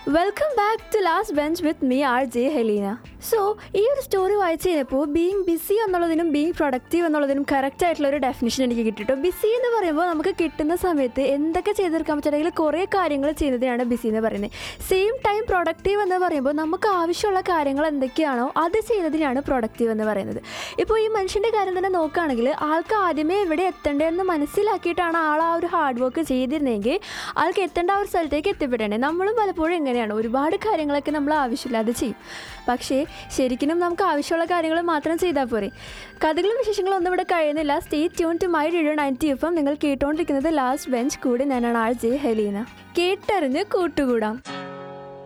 welcome back to last bench with me R J Helena so ഈ ഒരു story വായിച്ചു കഴിഞ്ഞപ്പോൾ ബീങ് ബിസി എന്നുള്ളതിനും ബീങ് പ്രൊഡക്റ്റീവ് എന്നുള്ളതിനും കറക്റ്റ് ആയിട്ടുള്ള ഒരു ഡെഫിനിഷൻ എനിക്ക് കിട്ടിട്ടോ ബിസി എന്ന് പറയുമ്പോൾ നമുക്ക് കിട്ടുന്ന സമയത്ത് എന്തൊക്കെ ചെയ്തെടുക്കാൻ പറ്റുമെങ്കിൽ കുറേ കാര്യങ്ങൾ ചെയ്യുന്നതിനാണ് ബിസി എന്ന് പറയുന്നത് സെയിം ടൈം പ്രൊഡക്റ്റീവ് എന്ന് പറയുമ്പോൾ നമുക്ക് ആവശ്യമുള്ള കാര്യങ്ങൾ എന്തൊക്കെയാണോ അത് ചെയ്യുന്നതിനാണ് പ്രൊഡക്റ്റീവ് എന്ന് പറയുന്നത് ഇപ്പോൾ ഈ മനുഷ്യൻ്റെ കാര്യം തന്നെ നോക്കുകയാണെങ്കിൽ ആൾക്ക് ആദ്യമേ എവിടെ എത്തേണ്ടതെന്ന് മനസ്സിലാക്കിയിട്ടാണ് ആൾ ആ ഒരു ഹാർഡ് വർക്ക് ചെയ്തിരുന്നെങ്കിൽ ആൾക്ക് എത്തേണ്ട ആ ഒരു സ്ഥലത്തേക്ക് എത്തിപ്പെടേണ്ടത് നമ്മളും പലപ്പോഴും എങ്ങനെയാണ് ഒരുപാട് കാര്യങ്ങളൊക്കെ നമ്മൾ ആവശ്യമില്ലാതെ ചെയ്യും പക്ഷേ ശരിക്കും നമുക്ക് ആവശ്യമുള്ള കാര്യങ്ങൾ മാത്രം ചെയ്താൽ പോരെ കഥകളും വിശേഷങ്ങളും ഒന്നും ഇവിടെ കഴിയുന്നില്ല stay tune to my radio ninety F M നിങ്ങൾ കേട്ടുകൊണ്ടിരിക്കുന്നത് ലാസ്റ്റ് ബെഞ്ച് കൂടി ഞാനാണ് ആർ ജെ ഹെലീന കേട്ടറിഞ്ഞ് കൂട്ടുകൂടാം